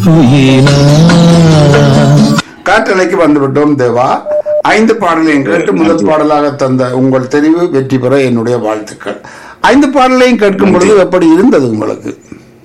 காற்றலைக்கு வந்துவிட்டோம் தேவா ஐந்து பாடலையும் கேட்டு முதல் பாடலாக தந்த உங்கள் தெரிவு வெற்றி பெற என்னுடைய வாழ்த்துக்கள் ஐந்து பாடலையும் கேட்கும் பொழுது எப்படி இருந்தது உங்களுக்கு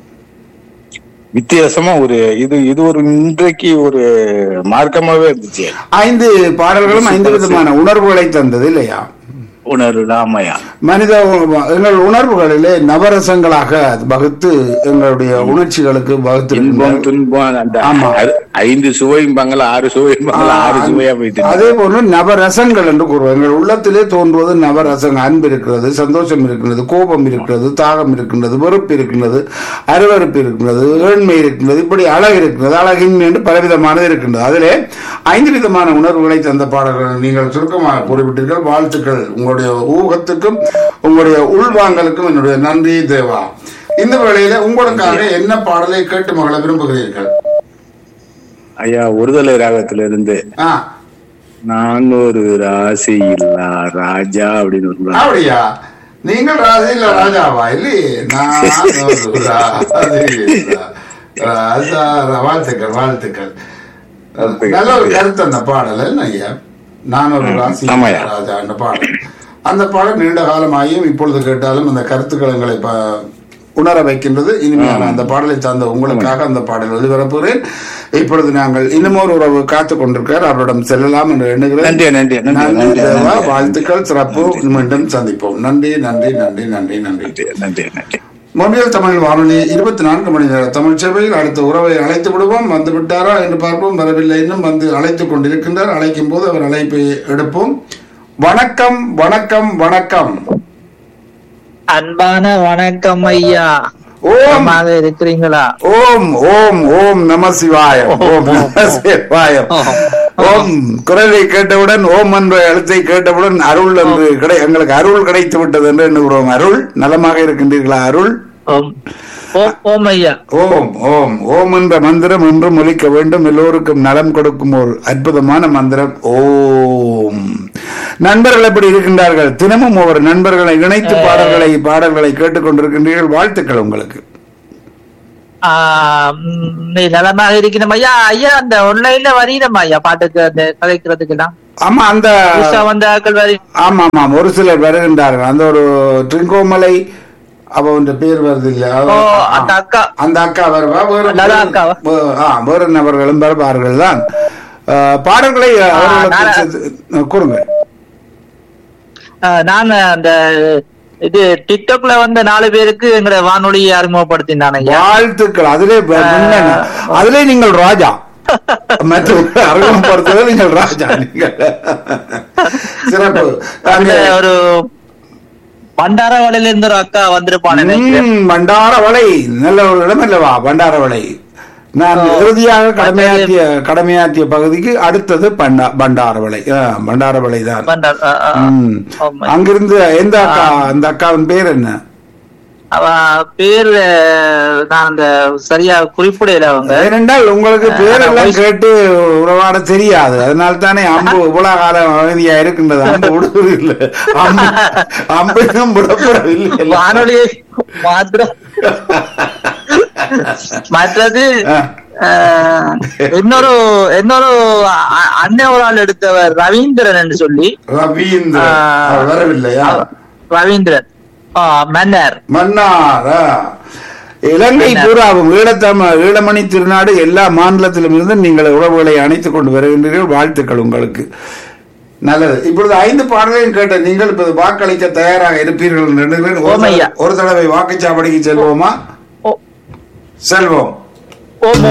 வித்தியாசமா ஒரு இது இது ஒரு இன்றைக்கு ஒரு மார்க்கமாவே இருந்துச்சு ஐந்து பாடல்களும் ஐந்து விதமான உணர்வுகளை தந்தது இல்லையா உணர்வு ஆமையா மனித எங்கள் உணர்வுகளிலே நவரசங்களாக வகுத்து எங்களுடைய உணர்ச்சிகளுக்கு வகுத்து இன்பம் துன்பம் அந்த ஆமா. அது ஐந்து சுவைம்பாங்களா ஆறு சுவைம்பாங்களா ஆறு சுவையா போயிட்டு அதே போன்று நவரசங்கள் என்று கூறுவோம் எங்கள் உள்ளத்திலே தோன்றுவது நவரசங்கள் அன்பு இருக்கிறது சந்தோஷம் இருக்கிறது கோபம் இருக்கிறது தாகம் இருக்கின்றது வெறுப்பு இருக்கின்றது அருவருப்பு இருக்கின்றது ஏழ்மை இருக்கின்றது இப்படி அழகு இருக்கிறது அழகின்மை என்று பலவிதமானது இருக்கின்றது அதிலே ஐந்து விதமான உணர்வுகளை தந்த பாடல்கள் நீங்கள் சுருக்கமாக குறிப்பிட்டீர்கள் வாழ்த்துக்கள் உங்களுடைய ஊகத்துக்கும் உங்களுடைய உள்வாங்கலுக்கும் என்னுடைய நன்றி தேவா இந்த வேளையில உங்களுக்காக என்ன பாடலை கேட்டு மகள விரும்புகிறீர்கள் ஐயா ஒருதலை ராகத்துல இருந்து ஆ நான் ஒரு ராசி இல்லா ராஜா அப்படின்னு ஒரு ராகம். அப்படியா நீங்கள் ராசி இல்ல ராஜாவா இல்லையே நான் ஒரு ராசி இல்ல ராஜா வாழ்த்துக்கள் வாழ்த்துக்கள் நல்ல ஒரு கருத்து அந்த பாடல் என்ன ஐயா நான் ஒரு ராசி இல்ல ஆமாய்யா. ராஜா அந்த பாடல் அந்த பாடல் நீண்ட காலமாகியும் இப்பொழுது கேட்டாலும் அந்த கருத்துக்கள் எங்களை ப- உணர வைக்கின்றது இனிமையான அந்த பாடலை தந்த உங்களுக்காக அந்த பாடல் ஒளிபரப்புகிறேன் இப்பொழுது நாங்கள் இன்னும் ஒரு உறவு காத்து கொண்டிருக்கிறார் அவரிடம் செல்லலாம் என்று எண்ணுகிறேன் நன்றி நன்றி நன்றி நன்றி நன்றி தேவா நன்றி. வாழ்த்துக்கள் சிறப்பு மீண்டும் சந்திப்போம் நன்றி நன்றி நன்றி நன்றி நன்றி நன்றி நன்றி நன்றி மொழியல் தமிழ் வானொலி இருபத்தி நான்கு மணி நேர தமிழ் சேவையில் அடுத்த உறவை அழைத்து விடுவோம் வந்து விட்டாரா என்று பார்ப்போம் வரவில்லை இன்னும் வந்து அழைத்துக் கொண்டிருக்கின்றார் அழைக்கும் போது அவர் அழைப்பை எடுப்போம் வணக்கம் வணக்கம் வணக்கம் அன்பான வணக்கம் ஐயா ஓம் நலமாக இருக்கிறீங்களா ஓம் ஓம் ஓம் நம சிவாயம் ஓம் நம சிவாயம் ஓம் குரலை கேட்டவுடன் ஓம் என்ற எழுத்தை கேட்டவுடன் அருள் என்று கிடை எங்களுக்கு அருள் கிடைத்து விட்டது என்று எண்ணுகிறோம் அருள் நலமாக இருக்கின்றீர்களா அருள் ஓம் ஓம் ஓம் ஐயா ஓம் ஓம் ஓம் என்ற மந்திரம் என்றும் ஒலிக்க வேண்டும் எல்லோருக்கும் நலம் கொடுக்கும் ஒரு அற்புதமான மந்திரம் ஓம் நண்பர்கள் எப்படி இருக்கின்றார்கள் தினமும் ஒவ்வொரு நண்பர்களை இணைத்து பாடல்களை பாடல்களை கேட்டுக்கொண்டிருக்கின்றீர்கள் வாழ்த்துக்கள் உங்களுக்கு ஆ, ம், நீ நலமாக இருக்கிறோம் ஐயா ஐயா அந்த ஆன்லைன்ல வரீனம் ஐயா பாட்டுக்கு அந்த கதைக்கிறதுக்கு எல்லாம் ஆமா அந்த புதுசா வந்த ஆட்கள் வரி ஆமா ஆமாம் ஒரு சிலர் வருகின்றார்கள் அந்த ஒரு ட்ரிங்கோமலை அவன் பேர் வருது இல்ல அவ- ஓ அந்த அக்கா அந்த அக்கா வருவா வேறு நல்ல அக்காவா? வே- ஆ, வேறு நபர்களும் வருவார்கள் தான் ஆ, பாடல்களை அவர்களுக்கு நானா- செ- கூறுங்க ஆ, நான் அந்த இது டிக்டாக்ல வந்த நாலு பேருக்கு எங்களை வானொலியை அறிமுகப்படுத்தினான் ஐயா வாழ்த்துக்கள் அதிலே ப- முன்னணி. அதிலே நீங்கள் ராஜா மற்றும் அறிமுகப்படுத்துவது நீங்கள் ராஜா நீங்கள் சிறப்பு அதுல அங்கே- ஒரு பண்டாரவாளையில இருந்து ஒரு அக்கா வந்திருப்பான் நினைக்கிறேன் ம், பண்டாரவளை நல்ல ஒரு இடம் அல்லவா பண்டாரவளை நான் இறுதியாக கடமையாற்றிய கடமையாற்றிய பகுதிக்கு அடுத்தது பண்டா பண்டாரவளை ஆ, பண்டாரவளை தான் பண்டார் ஆ, ஆ, ஆ. ம். ஆமா. அங்கிருந்து எந்த அக்கா அந்த அக்காவின் பேர் என்ன அவ பேர் அஹ், நான் அந்த சரியா குறிப்பிடல அவங்க ஏனென்றால் உங்களுக்கு ஆ, பேரெல்லாம் வயசு- கேட்டு உறவாட தெரியாது அதனால தானே அம்பு இவ்வளவு காலம் அமைதியா இருக்கின்றது அம்பு விடுவதில்லை அம்பு அம்பையும் விடப்படவில்லை வானொலியை மாத்திரம் மற்றது ஆ. அஹ், இன்னொரு இன்னொரு அ- அண்ணன் ஒரு ஆள் எடுத்தவர் ரவீந்திரன் என்று சொல்லி ரவீந்திரன் ஆ. அவர் வரவில்லையா ரவீந்திரன் ஆ, மன்னர் மன்னார் ஆ. இலங்கை பூராவும் ஈழத்தம ஈழமணி திருநாடு எல்லா மாநிலத்திலும் இருந்து நீங்கள் உறவுகளை அணைத்துக் கொண்டு வருகின்றீர்கள் வாழ்த்துக்கள் உங்களுக்கு நல்லது இப்பொழுது ஐந்து பாடலையும் கேட்ட நீங்கள் இப்போது வாக்களிக்க தயாராக இருப்பீர்கள் என்று எண்ணுகிறேன். ஒரு ஓமையா. தடவை- ஒரு தடவை வாக்குச்சாவடிக்கு செல்வோமா ஓ செல்வோம் ஓம்